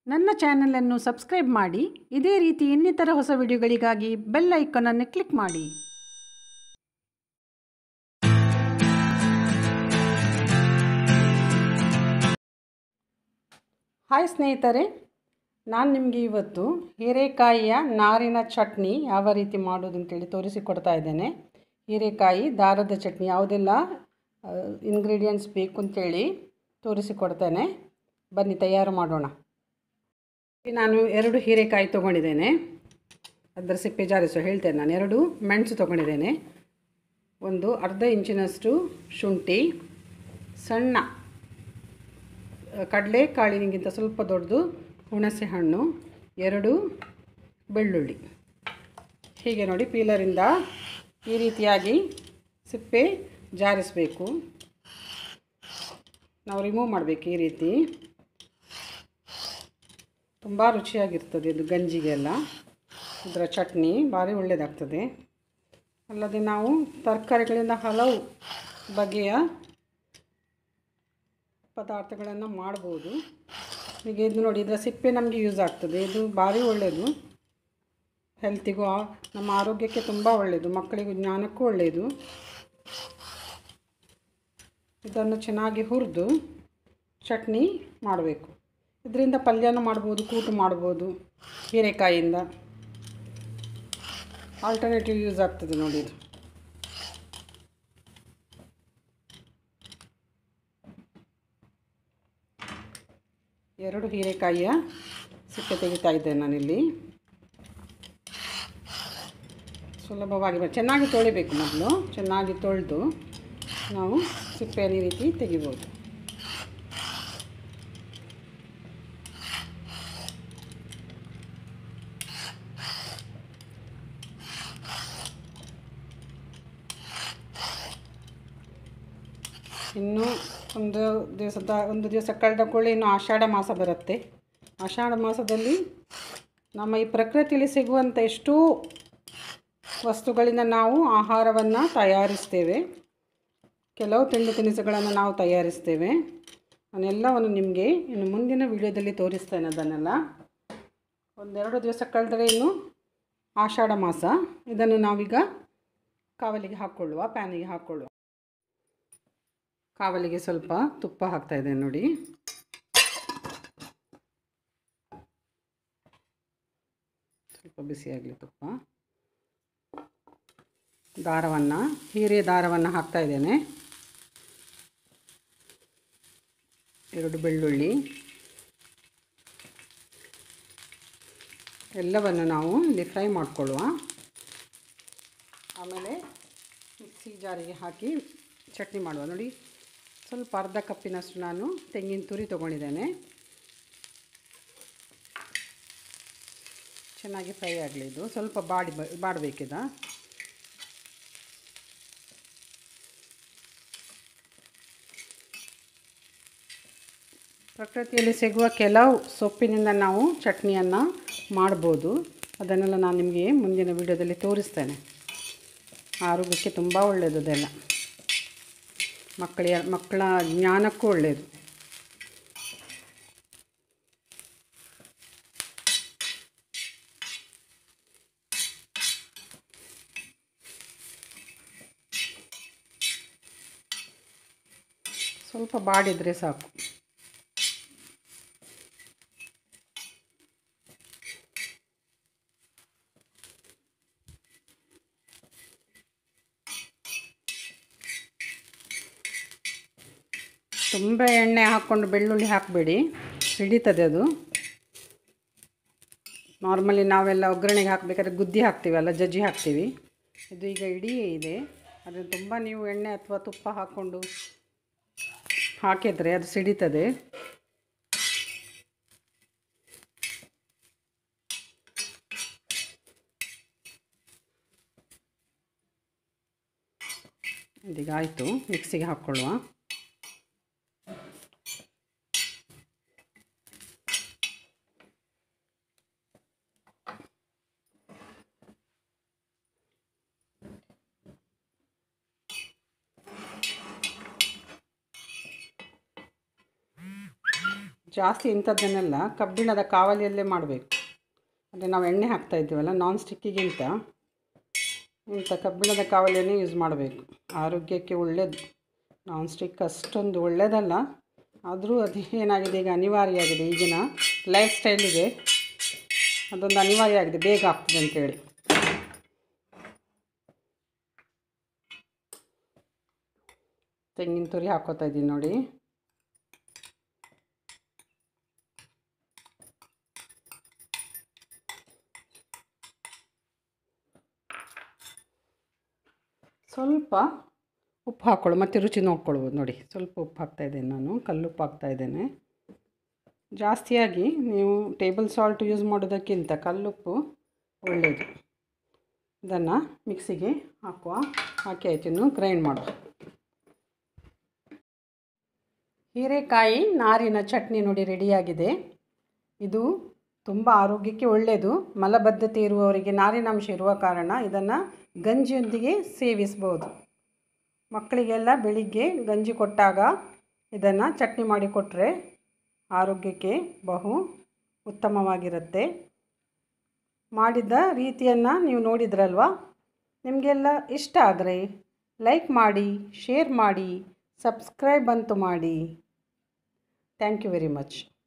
ನನ್ನ ಚಾನಲನ್ನು ಸಬ್ಸ್ಕ್ರೈಬ್ ಮಾಡಿ ಇದೇ ರೀತಿ ಇನ್ನಿತರ ಹೊಸ ವಿಡಿಯೋಗಳಿಗಾಗಿ ಬೆಲ್ ಐಕಾನನ್ನು ಕ್ಲಿಕ್ ಮಾಡಿ ಹಾಯ್ ಸ್ನೇಹಿತರೆ ನಾನು ನಿಮಗೆ ಇವತ್ತು ಹೀರೆಕಾಯಿಯ ನಾರಿನ ಚಟ್ನಿ ಯಾವ ರೀತಿ ಮಾಡೋದು ಅಂತೇಳಿ ತೋರಿಸಿಕೊಡ್ತಾ ಇದ್ದೇನೆ ಹೀರೆಕಾಯಿ ದಾರದ ಚಟ್ನಿ ಯಾವುದೆಲ್ಲ ಇಂಗ್ರೀಡಿಯೆಂಟ್ಸ್ ಬೇಕು ಅಂತೇಳಿ ತೋರಿಸಿಕೊಡ್ತೇನೆ ಬನ್ನಿ ತಯಾರು ಮಾಡೋಣ ನಾನು ಎರಡು ಹೀರೆಕಾಯಿ ತೊಗೊಂಡಿದ್ದೇನೆ ಅದರ ಸಿಪ್ಪೆ ಜಾರಿಸು ಹೇಳ್ತೇನೆ ನಾನು ಎರಡು ಮೆಣಸು ತೊಗೊಂಡಿದ್ದೇನೆ ಒಂದು ಅರ್ಧ ಇಂಚಿನಷ್ಟು ಶುಂಠಿ ಸಣ್ಣ ಕಡಲೆ ಕಾಳಿನಿಗಿಂತ ಸ್ವಲ್ಪ ದೊಡ್ಡದು ಹುಣಸೆ ಹಣ್ಣು ಎರಡು ಬೆಳ್ಳುಳ್ಳಿ ಹೀಗೆ ನೋಡಿ ಪೀಲರಿಂದ ಈ ರೀತಿಯಾಗಿ ಸಿಪ್ಪೆ ಜಾರಿಸಬೇಕು ನಾವು ರಿಮೂವ್ ಮಾಡಬೇಕು ಈ ರೀತಿ ತುಂಬ ರುಚಿಯಾಗಿರ್ತದೆ ಇದು ಗಂಜಿಗೆಲ್ಲ ಇದರ ಚಟ್ನಿ ಭಾರಿ ಒಳ್ಳೆಯದಾಗ್ತದೆ ಅಲ್ಲದೆ ನಾವು ತರಕಾರಿಗಳಿಂದ ಹಲವು ಬಗೆಯ ಪದಾರ್ಥಗಳನ್ನು ಮಾಡ್ಬೋದು ಹೀಗೆ ಇದು ನೋಡಿ ಇದರ ಸಿಪ್ಪೆ ನಮಗೆ ಯೂಸ್ ಆಗ್ತದೆ ಇದು ಭಾರಿ ಒಳ್ಳೆಯದು ಹೆಲ್ತಿಗೂ ನಮ್ಮ ಆರೋಗ್ಯಕ್ಕೆ ತುಂಬ ಒಳ್ಳೆಯದು ಮಕ್ಕಳಿಗೂ ಜ್ಞಾನಕ್ಕೂ ಒಳ್ಳೆಯದು ಇದನ್ನು ಚೆನ್ನಾಗಿ ಹುರಿದು ಚಟ್ನಿ ಮಾಡಬೇಕು ಇದರಿಂದ ಪಲ್ಯನೂ ಮಾಡ್ಬೋದು ಕೂಟು ಮಾಡ್ಬೋದು ಹೀರೆಕಾಯಿಯಿಂದ ಆಲ್ಟರ್ನೇಟಿವ್ ಯೂಸ್ ಆಗ್ತದೆ ನೋಡಿ ಇದು ಎರಡು ಹೀರೆಕಾಯಿಯ ಸಿಪ್ಪೆ ತೆಗಿತಾ ಇದ್ದೇನೆ ನಾನಿಲ್ಲಿ ಸುಲಭವಾಗಿ ಚೆನ್ನಾಗಿ ತೊಳಿಬೇಕು ಮೊದಲು ಚೆನ್ನಾಗಿ ತೊಳೆದು ನಾವು ಸಿಪ್ಪೆಯನ್ನು ಈ ರೀತಿ ತೆಗಿಬೋದು ಇನ್ನು ಒಂದು ದಿವಸದ ಒಂದು ದಿವಸ ಕಳೆದ ಕೂಡಲೇ ಇನ್ನು ಆಷಾಢ ಮಾಸ ಬರುತ್ತೆ ಆಷಾಢ ಮಾಸದಲ್ಲಿ ನಮ್ಮ ಈ ಪ್ರಕೃತಿಯಲ್ಲಿ ಸಿಗುವಂಥ ಎಷ್ಟೋ ವಸ್ತುಗಳಿಂದ ನಾವು ಆಹಾರವನ್ನು ತಯಾರಿಸ್ತೇವೆ ಕೆಲವು ತಿಂಡಿ ತಿನಿಸುಗಳನ್ನು ನಾವು ತಯಾರಿಸ್ತೇವೆ ನಾನೆಲ್ಲವನ್ನು ನಿಮಗೆ ಇನ್ನು ಮುಂದಿನ ವಿಡಿಯೋದಲ್ಲಿ ತೋರಿಸ್ತೇನೆ ಅದನ್ನೆಲ್ಲ ಒಂದೆರಡು ದಿವಸ ಕಳೆದರೆ ಇನ್ನು ಆಷಾಢ ಮಾಸ ಇದನ್ನು ನಾವೀಗ ಕಾವಲಿಗೆ ಹಾಕ್ಕೊಳ್ಳುವ ಪ್ಯಾನಿಗೆ ಹಾಕ್ಕೊಳ್ಳುವ ಕಾವಲಿಗೆ ಸ್ವಲ್ಪ ತುಪ್ಪ ಹಾಕ್ತಾ ಇದ್ದೇನೆ ನೋಡಿ ಸ್ವಲ್ಪ ಬಿಸಿಯಾಗಲಿ ತುಪ್ಪ ದಾರವನ್ನು ಹೀರೆ ದಾರವನ್ನು ಹಾಕ್ತಾ ಇದ್ದೇನೆ ಎರಡು ಬೆಳ್ಳುಳ್ಳಿ ಎಲ್ಲವನ್ನು ನಾವು ಇಲ್ಲಿ ಫ್ರೈ ಮಾಡಿಕೊಳ್ಳುವ ಆಮೇಲೆ ಮಿಕ್ಸಿ ಜಾರಿಗೆ ಹಾಕಿ ಚಟ್ನಿ ಮಾಡುವ ನೋಡಿ ಸ್ವಲ್ಪ ಅರ್ಧ ಕಪ್ಪಿನಷ್ಟು ನಾನು ತೆಂಗಿನ ತುರಿ ತೊಗೊಂಡಿದ್ದೇನೆ ಚೆನ್ನಾಗಿ ಫ್ರೈ ಆಗಲಿ ಇದು ಸ್ವಲ್ಪ ಬಾಡಿ ಬ ಬಾಡಬೇಕಿದ ಪ್ರಕೃತಿಯಲ್ಲಿ ಸಿಗುವ ಕೆಲವು ಸೊಪ್ಪಿನಿಂದ ನಾವು ಚಟ್ನಿಯನ್ನು ಮಾಡ್ಬೋದು ಅದನ್ನೆಲ್ಲ ನಾನು ನಿಮಗೆ ಮುಂದಿನ ವಿಡಿಯೋದಲ್ಲಿ ತೋರಿಸ್ತೇನೆ ಆರೋಗ್ಯಕ್ಕೆ ತುಂಬ ಒಳ್ಳೆಯದು ಅದೆಲ್ಲ ಮಕ್ಕಳ ಮಕ್ಕಳ ಜ್ಞಾನಕ್ಕೂ ಒಳ್ಳೆಯದು ಸ್ವಲ್ಪ ಬಾಡಿದರೆ ಸಾಕು ತುಂಬ ಎಣ್ಣೆ ಹಾಕ್ಕೊಂಡು ಬೆಳ್ಳುಳ್ಳಿ ಹಾಕಬೇಡಿ ಸಿಡಿತದೆ ಅದು ನಾರ್ಮಲಿ ನಾವೆಲ್ಲ ಒಗ್ಗರಣೆಗೆ ಹಾಕಬೇಕಾದ್ರೆ ಗುದ್ದಿ ಹಾಕ್ತೀವಲ್ಲ ಜಜ್ಜಿ ಹಾಕ್ತೀವಿ ಇದು ಈಗ ಇಡೀ ಇದೆ ಅದನ್ನು ತುಂಬ ನೀವು ಎಣ್ಣೆ ಅಥವಾ ತುಪ್ಪ ಹಾಕ್ಕೊಂಡು ಹಾಕಿದರೆ ಅದು ಸಿಡಿತದೆ ಇದೀಗ ಆಯಿತು ಮಿಕ್ಸಿಗೆ ಹಾಕ್ಕೊಳ್ಳುವ ಜಾಸ್ತಿ ಇಂಥದ್ದನ್ನೆಲ್ಲ ಕಬ್ಬಿಣದ ಕಾವಲಿಯಲ್ಲೇ ಮಾಡಬೇಕು ಅಂದರೆ ನಾವು ಎಣ್ಣೆ ಹಾಕ್ತಾ ಇದ್ದೀವಲ್ಲ ನಾನ್ ಸ್ಟಿಕ್ಕಿಗಿಂತ ಇಂಥ ಕಬ್ಬಿಣದ ಕಾವಲಿಯನ್ನೇ ಯೂಸ್ ಮಾಡಬೇಕು ಆರೋಗ್ಯಕ್ಕೆ ಒಳ್ಳೆಯದು ನಾನ್ ಸ್ಟಿಕ್ ಅಷ್ಟೊಂದು ಒಳ್ಳೆಯದಲ್ಲ ಆದರೂ ಅದು ಏನಾಗಿದೆ ಈಗ ಅನಿವಾರ್ಯ ಆಗಿದೆ ಈಗಿನ ಲೈಫ್ ಸ್ಟೈಲಿಗೆ ಅದೊಂದು ಅನಿವಾರ್ಯ ಆಗಿದೆ ಬೇಗ ಆಗ್ತದೆ ಅಂತೇಳಿ ತೆಂಗಿನ ತುರಿ ಹಾಕೋತಾ ಇದ್ದೀನಿ ನೋಡಿ ಸ್ವಲ್ಪ ಉಪ್ಪು ಹಾಕ್ಕೊಳ್ಳು ಮತ್ತು ರುಚಿ ನೋಡ್ಕೊಳ್ಬೋದು ನೋಡಿ ಸ್ವಲ್ಪ ಉಪ್ಪು ಹಾಕ್ತಾಯಿದ್ದೇನೆ ನಾನು ಕಲ್ಲುಪ್ಪು ಹಾಕ್ತಾಯಿದ್ದೇನೆ ಜಾಸ್ತಿಯಾಗಿ ನೀವು ಟೇಬಲ್ ಸಾಲ್ಟ್ ಯೂಸ್ ಮಾಡೋದಕ್ಕಿಂತ ಕಲ್ಲುಪ್ಪು ಒಳ್ಳೆಯದು ಇದನ್ನು ಮಿಕ್ಸಿಗೆ ಹಾಕುವ ಹಾಕಿ ಆಯ್ತು ಇನ್ನು ಗ್ರೈಂಡ್ ಮಾಡುವ ಹೀರೆಕಾಯಿ ನಾರಿನ ಚಟ್ನಿ ನೋಡಿ ರೆಡಿಯಾಗಿದೆ ಇದು ತುಂಬ ಆರೋಗ್ಯಕ್ಕೆ ಒಳ್ಳೆಯದು ಮಲಬದ್ಧತೆ ಇರುವವರಿಗೆ ನಾರಿನಾಂಶ ಇರುವ ಕಾರಣ ಇದನ್ನು ಗಂಜಿಯೊಂದಿಗೆ ಸೇವಿಸ್ಬೋದು ಮಕ್ಕಳಿಗೆಲ್ಲ ಬೆಳಿಗ್ಗೆ ಗಂಜಿ ಕೊಟ್ಟಾಗ ಇದನ್ನು ಚಟ್ನಿ ಮಾಡಿ ಕೊಟ್ಟರೆ ಆರೋಗ್ಯಕ್ಕೆ ಬಹು ಉತ್ತಮವಾಗಿರುತ್ತೆ ಮಾಡಿದ ರೀತಿಯನ್ನು ನೀವು ನೋಡಿದ್ರಲ್ವ ನಿಮಗೆಲ್ಲ ಇಷ್ಟ ಆದರೆ ಲೈಕ್ ಮಾಡಿ ಶೇರ್ ಮಾಡಿ ಸಬ್ಸ್ಕ್ರೈಬ್ ಅಂತೂ ಮಾಡಿ ಥ್ಯಾಂಕ್ ಯು ವೆರಿ ಮಚ್